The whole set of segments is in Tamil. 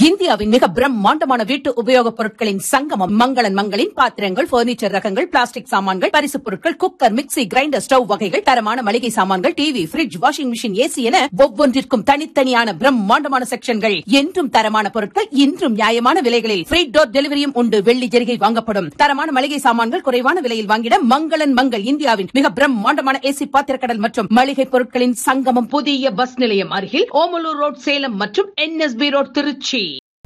இந்தியாவின் மிக பிரம்மாண்டமான வீட்டு உபயோகப் பொருட்களின் சங்கமம் மங்களன் மங்களின் பாத்திரங்கள் பர்னிச்சர் ரகங்கள் பிளாஸ்டிக் சாமான்கள் பரிசுப் பொருட்கள் குக்கர் மிக்ஸி கிரைண்டர் ஸ்டவ் வகைகள் தரமான மளிகை சாமான்கள் TV fridge washing machine AC என ஒவ்வொன்றிற்கும் தனித்தனியான பிரம்மாண்டமான செக்ஷன்கள் என்றும் தரமான பொருட்கள் இன்றும் நியாயமான விலைகளில் ஃப்ரீ டோர் டெலிவரியும் உண்டு வெள்ளி ஜெரிகை வாங்கப்படும் தரமான மளிகை சாமான்கள் குறைவான விலையில் வாங்கிட மங்களன் மங்கள் இந்தியாவின் மிக பிரம்மாண்டமான ஏசி பாத்திரக்கடல் மற்றும் மளிகை பொருட்களின் சங்கமம் புதிய பஸ் நிலையம் அருகில் ஓமலூர் ரோட் சேலம் மற்றும் என்எஸ்பி ரோட் திருச்சி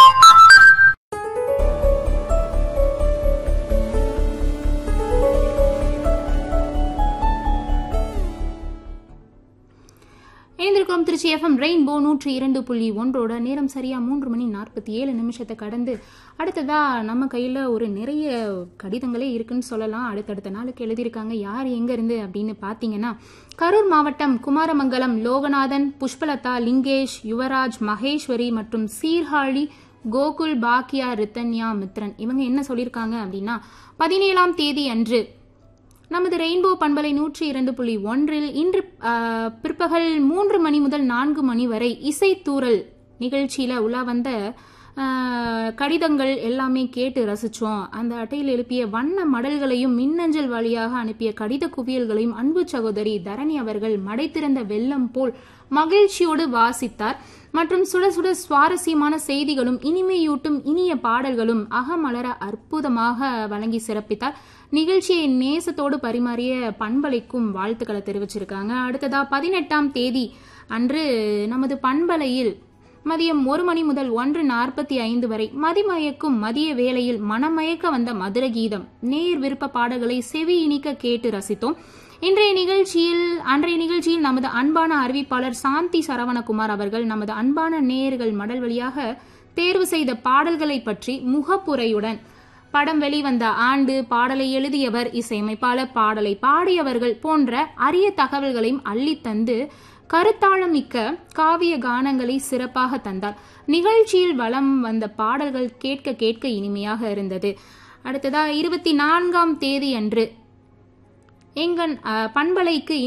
இணைந்திருக்கிறோம் திருச்சி எஃப்எம் ரெயின்போ நூற்றி இரண்டு புள்ளி ஒன்றோட நேரம் சரியா மூன்று மணி நாற்பத்தி ஏழு நிமிஷத்தை கடந்து அடுத்ததா நம்ம கையில் ஒரு நிறைய கடிதங்களே இருக்குன்னு சொல்லலாம் அடுத்தடுத்த நாளுக்கு எழுதியிருக்காங்க யார் எங்க இருந்து அப்படின்னு பார்த்தீங்கன்னா கரூர் மாவட்டம் குமாரமங்கலம் லோகநாதன் புஷ்பலதா லிங்கேஷ் யுவராஜ் மகேஸ்வரி மற்றும் சீர்காழி கோகுல் பாக்கியா ரித்தன்யா மித்ரன் இவங்க என்ன சொல்லியிருக்காங்க அப்படின்னா பதினேழாம் தேதி அன்று நமது ரெயின்போ பண்பலை நூற்றி இரண்டு புள்ளி ஒன்றில் இன்று ஆஹ், பிற்பகல் மூன்று மணி முதல் நான்கு மணி வரை இசைத்தூரல் நிகழ்ச்சியில உலா வந்த ஆஹ், கடிதங்கள் எல்லாமே கேட்டு ரசிச்சோம் அந்த அட்டையில் எழுப்பிய வண்ண மடல்களையும் மின்னஞ்சல் வழியாக அனுப்பிய கடித குவியல்களையும் அன்பு சகோதரி தரணி அவர்கள் மடைத்திருந்த வெள்ளம் போல் மகிழ்ச்சியோடு வாசித்தார் மற்றும் சுட சுட சுவாரஸ்யமான செய்திகளும் இனிமையூட்டும் இனிய பாடல்களும் அகமலர அற்புதமாக வழங்கி சிறப்பித்தார் நிகழ்ச்சியை நேசத்தோடு பரிமாறிய பண்பலைக்கும் வாழ்த்துக்களை தெரிவிச்சிருக்காங்க அடுத்ததா பதினெட்டாம் தேதி அன்று நமது பண்பலையில் மதியம் ஒரு மணி முதல் ஒன்று நாற்பத்தி ஐந்து வரை மதிமயக்கும் மதிய வேளையில் மனமயக்க வந்த மதுர கீதம் நேர் விருப்ப பாடல்களை செவி இனிக்க கேட்டு ரசித்தோம் இன்றைய நிகழ்ச்சியில் அன்றைய நிகழ்ச்சியில் நமது அன்பான அறிவிப்பாளர் சாந்தி சரவணகுமார் அவர்கள் நமது அன்பான நேயர்கள் மடல் வழியாக தேர்வு செய்த பாடல்களை பற்றி முகப்புரையுடன் படம் வெளிவந்த ஆண்டு பாடலை எழுதியவர் இசையமைப்பாளர் பாடலை பாடியவர்கள் போன்ற அரிய தகவல்களையும் அள்ளித்தந்து கருத்தாளமிக்க காவிய கானங்களை சிறப்பாக தந்தார் நிகழ்ச்சியில் வலம் வந்த பாடல்கள் கேட்க கேட்க இனிமையாக இருந்தது அடுத்ததா இருபத்தி நான்காம் தேதி அன்று எங்கன் அஹ், பண்பலைக்கு